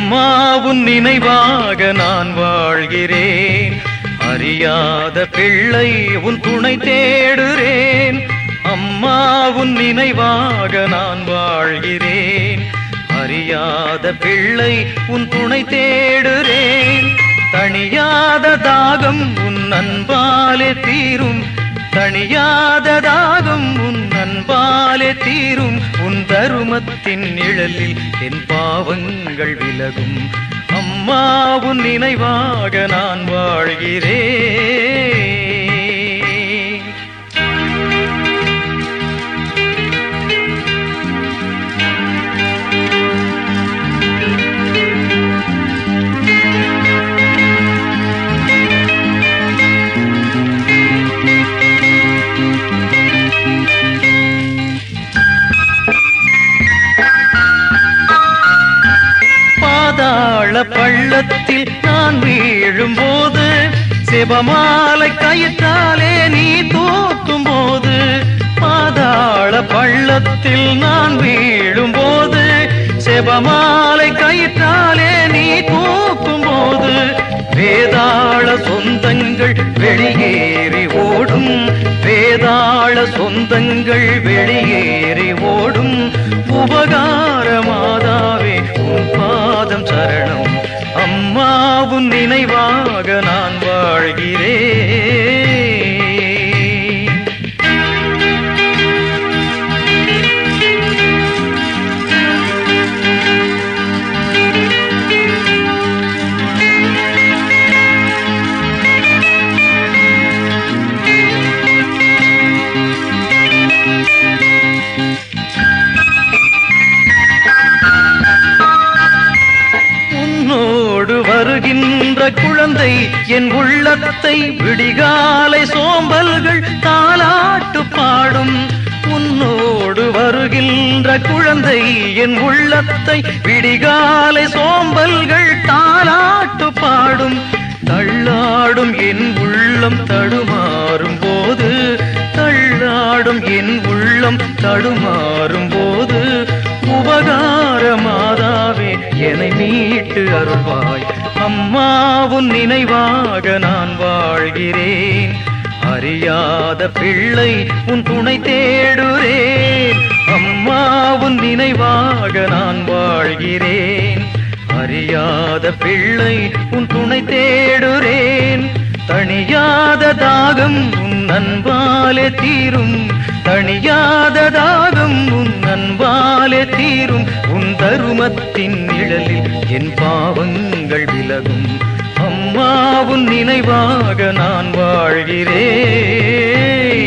அம்மாவுன் நினைவாக நான் வாழ்கிறேன் அறியாத பிள்ளை உன் துணை தேடுறேன் அம்மாவுன் நினைவாக நான் வாழ்கிறேன் அறியாத பிள்ளை உன் துணை தேடுறேன் தணியாத தாகம் உன் அன்பாலே தீரும் தணியாத தாகம் உன் அன்பாலே தீரும் உன் தருமத்தின் நிழலில் என் பாவங்கள் விலகும் அம்மா உன் நினைவாக நான் வாழ்கிறேன் பாதாள பள்ளத்தில் நான் வீழும்போது சிவமாலை கயிற்றாலே நீ தூக்கும் போது பாதாள பள்ளத்தில் நான் வீழும்போது செபமாலை கயிற்றாலே நீ தூக்கும் போது வேதாள சொந்தங்கள் வெளியேறி ஓடும் வேதாள சொந்தங்கள் வெளியேறி ஓடும் உபகார மாதாவே உன் பாதம் சரணம் அம்மாவும் நினைவாக நான் வாழ்கிறேன் உன்னோடு வருகின்ற குழந்தை என் உள்ளத்தை விடிகாலை சோம்பல்கள் தாலாட்டு பாடும் உன்னோடு வருகின்ற குழந்தை என் உள்ளத்தை விடிகாலை சோம்பல்கள் தாலாட்டு பாடும் தள்ளாடும் என் உள்ளம் தடுமாறும் போது தள்ளாடும் என் உள்ளம் தடுமாறும் போது உபகார மாதாவே என்னை மீட்டு அருள்வாய் அம்மாவும் நினைவாக நான் வாழ்கிறேன் அறியாத பிள்ளை உன் துணை தேடுறேன் அம்மாவும் நினைவாக நான் வாழ்கிறேன் அறியாத பிள்ளை உன் துணை தேடுறேன் தணியாத தாகம் உன் அன்பாலே தீரும் தணியாத தாகம் உன் அன்பாலே தீரும் உன் தருமத்தின் நிழலில் என் பாவங்கள் விலகும் அம்மாவும் நினைவாக நான் வாழ்கிறேன்